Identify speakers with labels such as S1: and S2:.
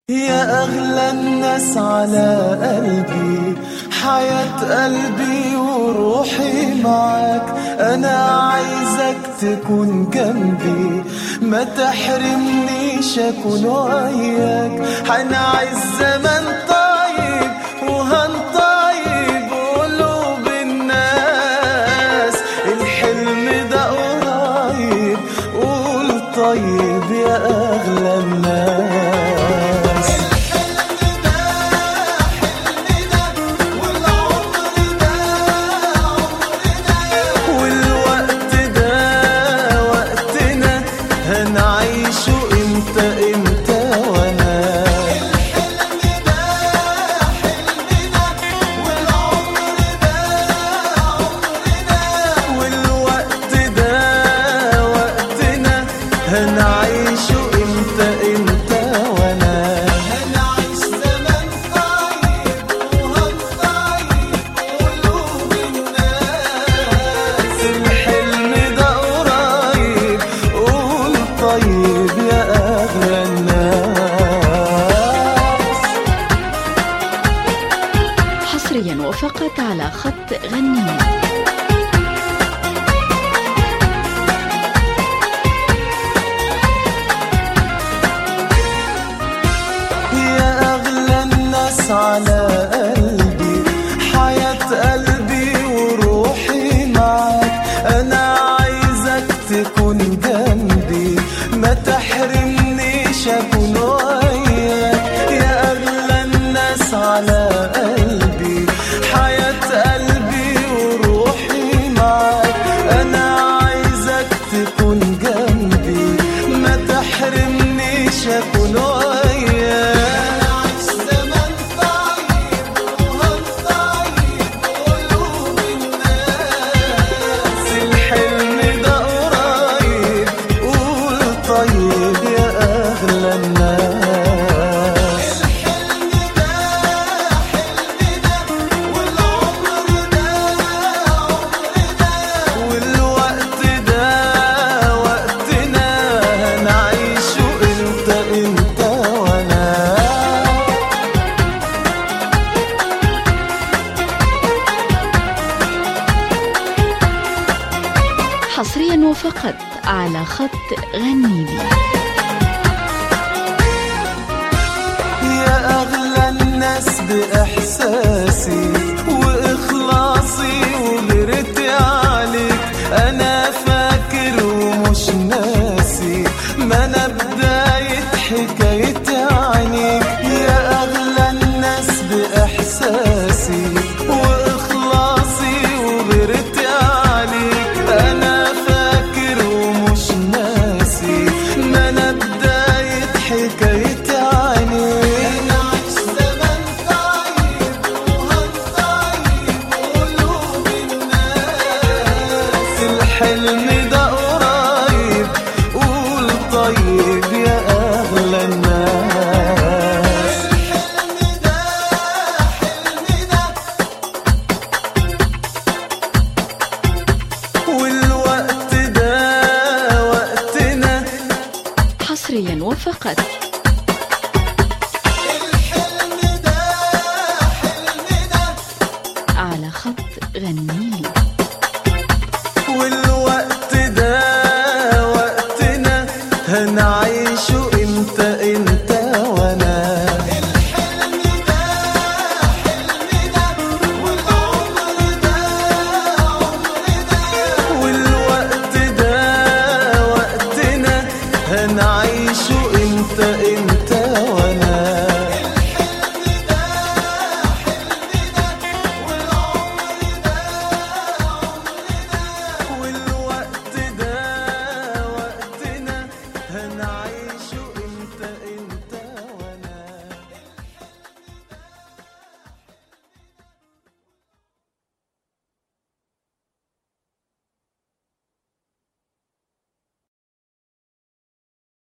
S1: يا أغلى الناس على قلبي حياة قلبي وروحي معاك أنا عايزك تكون جنبي ما تحرمنيش أكون وياك هنعيش زمن طيب وهنطيب قلوب الناس الحلم ده قريب قول طيب يا أغلى الناس والوقت ده وقتنا هنعيشه امتى امتى وانا والوقت ده وقتنا هنعيشه امتى امتى وانا هنعيش زمن طيب وهنطيب قلوب الناس الحلم ده قريب قول طيب يا اغلى الناس
S2: حصريا وفقط على خط غني
S1: يا أغلى الناس على قلبي حياة قلبي وروحي معاك أنا عايزك تكون جنبي ما تحرمنيش أكون وياك يا أغلى الناس على قلبي حياة قلبي وروحي معاك أنا عايزك تكون جنبي ما تحرمنيش أكون وياك زمن طيب وهنطيب قلوب الناس الحلم ده قريب قول طيب يا أغلى الناس الحلم ده حلمنا والعمر ده عمرنا والوقت ده وقتنا هنعيشه انت انت وانا
S2: حصريا وفقط على خط غني لي
S1: يا أغلى الناس بإحساسي وإخلاصي وغيرتي عليك أنا فاكر ومش ناسي ما أنا بداية حكايتي عنيك يا أغلى الناس بإحساسي وإخلاصي وغيرتي عليك أنا فاكر ومش ناسي ما أنا بداية حكايتي عنيك نعيش زمن طيب وهنطيب قلوب الناس الحلم ده قريب قول طيب يا أغلى الناس الحلم ده حلمنا والوقت ده وقتنا
S2: حصريا وفقط